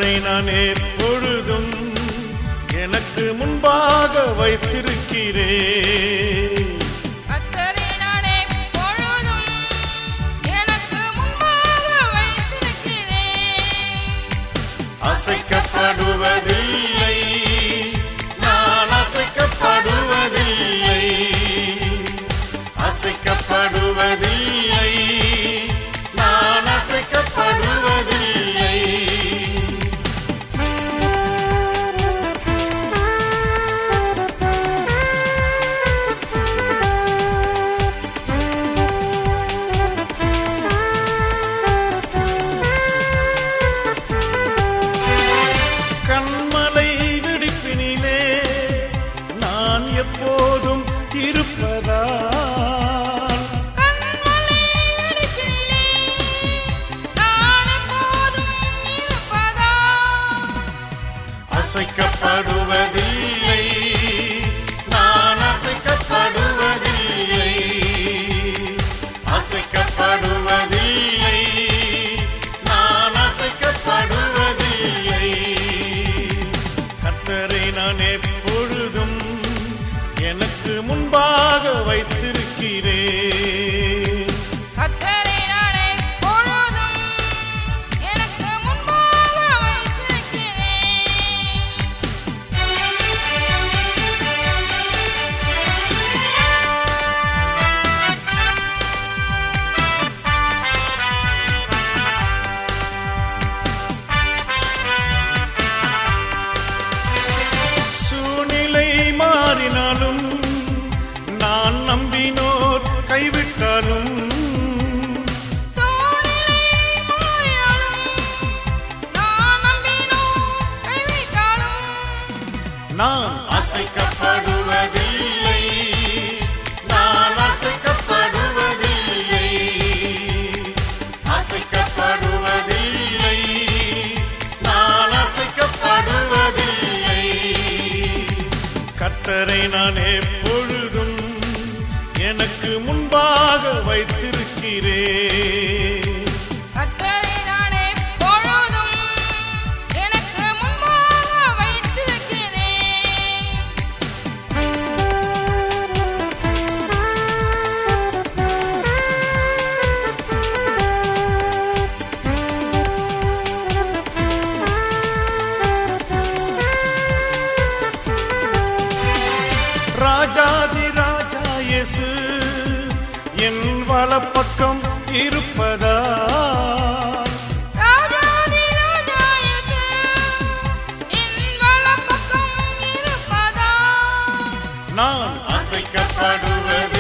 கத்தரை நான் எப்பொழுதும் எனக்கு முன்பாக வைத்திருக்கிறேன் கர்த்தரை நான் எப்பொழுதும் எனக்கு முன்பாக வைத்திருக்கிறேன். அசைக்கப்படுவதில்லை நான் அசைக்கப்படுவதில்லை அசைக்கப்படுவதில்லை நான் அசைக்கப்படுவதில்லை கண்மலை வெடிப்பினிலே நான் எப்போதும் இருப்பதால் கண்மலை வெடிப்பினிலே நான் எப்போதும் இருப்பதால் அசைக்கப்படுவதில்லை நான் அசைக்கப்படுவதில்லை அசைக்கப்படுவதில்லை நான் அசைக்கப்படுவதில்லை கர்த்தரை நான் எப்பொழுதும் எனக்கு முன்பாக வைத்திருக்கிறேன் கர்த்தரை நான் எப்பொழுதும் எனக்கு முன்பாக வைத்திருக்கிறேன். சூழ்நிலை மாறினாலும் நான் நம்பினோர் கைவிட்டாலும் சூழ்நிலை மாறினாலும் நான் நம்பினோம் கைவிட்டாலும் நான் அசைக்கப்படுவதில்லை நான் அசைக்கப்படுவதில்லை அசைக்கப்படுவதில்லை நான் அசைக்கப்படுவதில்லை கர்த்தரை நான் எப்பொழுதும் எனக்கு முன்பாக வைத்திருக்கிறேன் கர்த்தரை நான் எப்பொழுதும் எனக்கு முன்பாக வைத்திருக்கிறேன். ராஜாதி ராஜா இயேசு என் வலப்பக்கம் இருப்பதா ராஜாதி ராஜா இயேசு என் வலப்பக்கம் இருப்பதால் நான் அசைக்கப்படுவது